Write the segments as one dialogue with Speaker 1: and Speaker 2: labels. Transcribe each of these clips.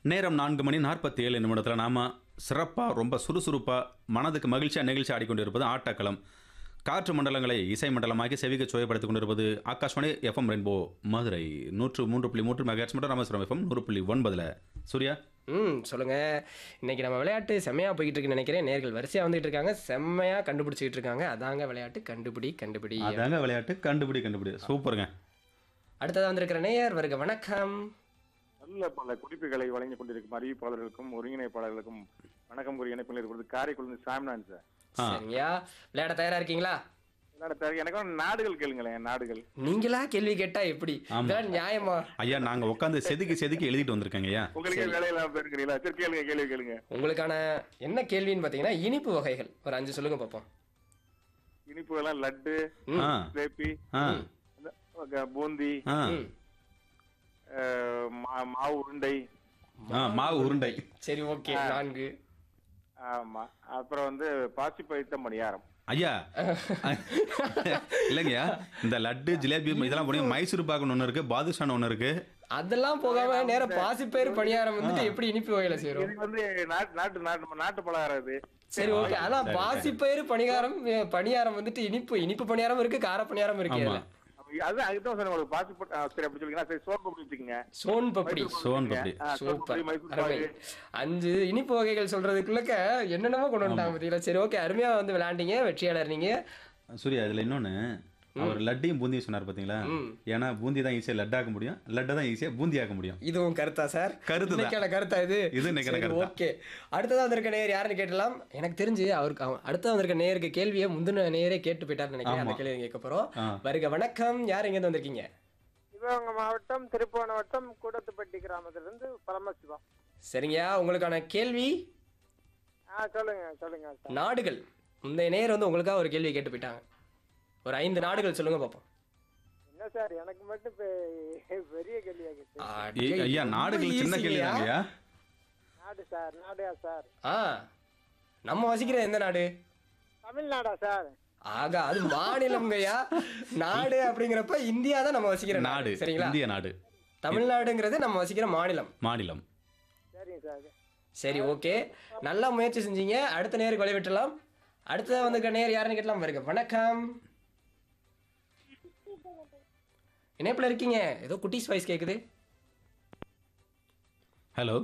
Speaker 1: நேரம் நான்கு மணி நாற்பத்தி ஏழு நிமிடத்தில் நாம் சிறப்பாக ரொம்ப சுறுசுறுப்பாக மனதுக்கு மகிழ்ச்சியாக நிகழ்ச்சி ஆடிக்கொண்டிருப்பது ஆட்டக்களம் காற்று மண்டலங்களை இசை மண்டலமாக்கி செவிக்கு சுயப்படுத்திக் கொண்டிருப்பது ஆகாஷ்வாணி எஃப்எம் ரெயின்போ மதுரை நூற்று மூன்று புள்ளி மூன்று மெகாட்ஸ் மற்றும் ராமேஸ்வரம் எஃப்எம் நூறு புள்ளி ஒன்பதில் சூர்யா
Speaker 2: ம் சொல்லுங்க இன்னைக்கு நம்ம விளையாட்டு செம்மையா போய்கிட்டு இருக்குன்னு நினைக்கிறேன் நேர்கள் வரிசையா வந்துட்டு இருக்காங்க செம்மையா கண்டுபிடிச்சிட்டு இருக்காங்க அதாங்க விளையாட்டு கண்டுபிடி கண்டுபிடி
Speaker 1: அதாங்க விளையாட்டு கண்டுபிடி கண்டுபிடி சூப்பருங்க
Speaker 2: அடுத்ததா வந்திருக்கிற நேயர் வருக வணக்கம்
Speaker 3: நல்ல பல குறிப்புகளை வழங்கி கொண்டிருக்கும் அறிவிப்பாளர்களுக்கும் ஒருங்கிணைப்பாளர்களுக்கும் வணக்கம் கூறி இணைப்பில் இருக்கிறது காரைக்குடி சாமினான் சார்
Speaker 1: ஆ.
Speaker 2: சரிங்கயா விளையாட தயாரா இருக்கீங்களா
Speaker 3: விளையாட தேவை எனக்கும் நாடுகள் கேளுங்களேன் நாடுகள்
Speaker 2: நீங்களா கேள்வி கேட்டா எப்படி
Speaker 1: ஆமா.
Speaker 2: இதான் நியாயமா
Speaker 1: ஐயா நாங்கள் உட்காந்து செதுக்கி செதுக்கி எழுதிட்டு வந்திருக்கேங்க ஐயா
Speaker 3: உங்களுக்கே வேலையில்லாம போயிருக்கிறீங்களா சரி கேளுங்க கேள்வி கேளுங்க
Speaker 2: உங்களுக்கான என்ன கேள்வின்னு பாத்தீங்கன்னா இனிப்பு வகைகள் ஒரு அஞ்சு சொல்லுங்க பார்ப்போம்
Speaker 3: இனிப்பு எல்லாம் லட்டு
Speaker 1: ஆ
Speaker 3: ஜிலேபி
Speaker 1: ஆ
Speaker 3: இந்த பூந்தி
Speaker 1: ஆ
Speaker 2: ம்.
Speaker 3: அஹ், மா- மாவு உருண்டை
Speaker 1: ஆ மாவு உருண்டை
Speaker 2: சரி ஓகே நான்கு
Speaker 3: ஆமா அப்புறம் வந்து பாசி பைத்த மணியாரம்
Speaker 1: ஐயா இல்லைங்கய்யா இந்த லட்டு ஜிலேபி இதெல்லாம் போனீங்க மைசூர் பாக்குன்னு ஒன்று இருக்கு பாதுஷான் ஒன்று இருக்கு
Speaker 2: அதெல்லாம் போகாம நேரம் பாசிப்பயிறு பணியாரம் வந்துட்டு எப்படி இனிப்பு வகையில செய்றோம்
Speaker 3: இது வந்து நாட்டு நாட்டு நாட்டு நாட்டு பலகாரம் இது
Speaker 2: சரி ஓகே அதான் பாசிப்பயிறு பணியாரம் அஹ், பணியாரம் வந்துட்டு இனிப்பு இனிப்பு பணியாரம் இருக்கு கார பணியாரம் இருக்கு
Speaker 1: ஆமா
Speaker 2: இதுல.
Speaker 3: அது அதுதான் சார் உங்களுக்கு பாசி ப- ஆ, சரி அப்படி சொல்லுங்க சரி சோப்பு அப்படி வச்சுக்கோங்க
Speaker 2: சோன் பப்படி
Speaker 1: சோன் பப்படி
Speaker 3: ஆ, சோன்
Speaker 2: சூப்பர்
Speaker 3: பப்படி, மைசூர்
Speaker 2: அருமை
Speaker 3: பாகு.
Speaker 2: அஞ்சு இனிப்பு வகைகள் சொல்றதுக்குள்ளக்க என்னென்னமோ கொண்டு வந்துட்டாங்க பார்த்தீங்களா சரி ஓகே அருமையா வந்து விளையாண்டீங்க வெற்றியாளர் நீங்க
Speaker 1: சூர்யா இதுல இன்னொன்னு அவர் லட்டையும் பூந்தியும் சொன்னார் பாத்தீங்களா
Speaker 2: ம்.
Speaker 1: ஏன்னா பூந்தி தான் ஈஸியா லட்டாக்க முடியும் லட்டை தான் ஈஸியா பூந்தியாக்க முடியும்
Speaker 2: இதுவும் கருத்தா சார்
Speaker 1: கருத்து தான்.
Speaker 2: இன்னைக்கான கருத்தா இது
Speaker 1: இது இன்னைக்கான
Speaker 2: சரி,
Speaker 1: கருத்தா.
Speaker 2: ஓகே அடுத்ததா வந்திருக்க நேயர் யாருன்னு கேட்டலாம் எனக்கு தெரிஞ்சு அவருக்கு அவ- அடுத்ததா வந்திருக்க நேயருக்கு கேள்வியை முந்தின நேயரே கேட்டு போயிட்டாருன்னு நினைக்கிறேன் அந்த
Speaker 1: ஆமா.
Speaker 2: கேள்வி கேட்க போறோம்
Speaker 1: ஆ.
Speaker 2: வருக வணக்கம் யார் எங்க வந்திருக்கீங்க
Speaker 4: சிவகங்கை மாவட்டம் திருப்புவனம் வட்டம் கூடத்துப்பட்டி கிராமத்திலிருந்து பரமசிவம்
Speaker 2: சரிங்கய்யா உங்களுக்கான கேள்வி
Speaker 4: ஆ சொல்லுங்க சொல்லுங்க சார்
Speaker 2: நாடுகள் இந்த நேயர் வந்து உங்களுக்காக ஒரு கேள்வி கேட்டு போயிட்டாங்க ஒரு ஐந்து நாடுகள் சொல்லுங்க பார்ப்போம்
Speaker 4: என்ன சார் எனக்கு மட்டும் பெ- பெரிய கேள்வியா கேட்டு
Speaker 1: ஏய்,
Speaker 2: அடே,
Speaker 1: ஐயா
Speaker 2: ரொம்ப
Speaker 1: நாடுகள் சின்ன
Speaker 2: easy
Speaker 1: கேள்வி
Speaker 2: இல்லையா?
Speaker 1: தாங்கய்யா
Speaker 4: நாடு சார் நாடா சார்
Speaker 2: ஆ நம்ம வசிக்கிற எந்த நாடு
Speaker 4: தமிழ்நாடா சார்
Speaker 2: ஆகா அது மாநிலம்ங்கய்யா நாடு அப்படிங்கிறப்ப இந்தியா தான் நம்ம வசிக்கிற
Speaker 1: நாடு
Speaker 2: நாடு சரிங்களா
Speaker 1: இந்திய நாடு
Speaker 2: தமிழ்நாடுங்கிறது நம்ம வசிக்கிற மாநிலம்
Speaker 1: மாநிலம்
Speaker 4: சரிங்க சார்
Speaker 2: சரி ஓகே நல்லா முயற்சி செஞ்சீங்க அடுத்த நேருக்கு வழி விட்டுலாம் அடுத்த வந்திருக்க நேர் யாருன்னு கேட்டலாம் வருங்க வணக்கம் இணைப்புல இருக்கீங்க ஏதோ குட்டீஸ் வாய்ஸ் கேக்குது
Speaker 1: ஹலோ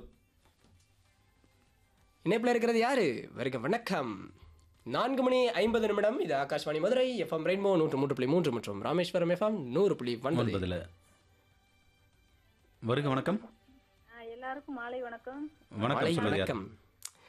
Speaker 2: இணைப்புல இருக்கிறது யாரு வருக வணக்கம் நான்கு மணி ஐம்பது நிமிடம் இது ஆகாஷ்வாணி மதுரை எஃப்எம் ரெயின்போ நூற்று மூன்று புள்ளி மூன்று மற்றும் ராமேஸ்வரம் எஃப்எம் நூறு புள்ளி ஒன்பது
Speaker 1: ஒன்பதுல வருக வணக்கம்
Speaker 5: ஆ, எல்லாருக்கும் மாலை வணக்கம்
Speaker 1: வணக்கம்
Speaker 2: மாலை
Speaker 1: சொல்லுங்க யார்?
Speaker 2: வணக்கம்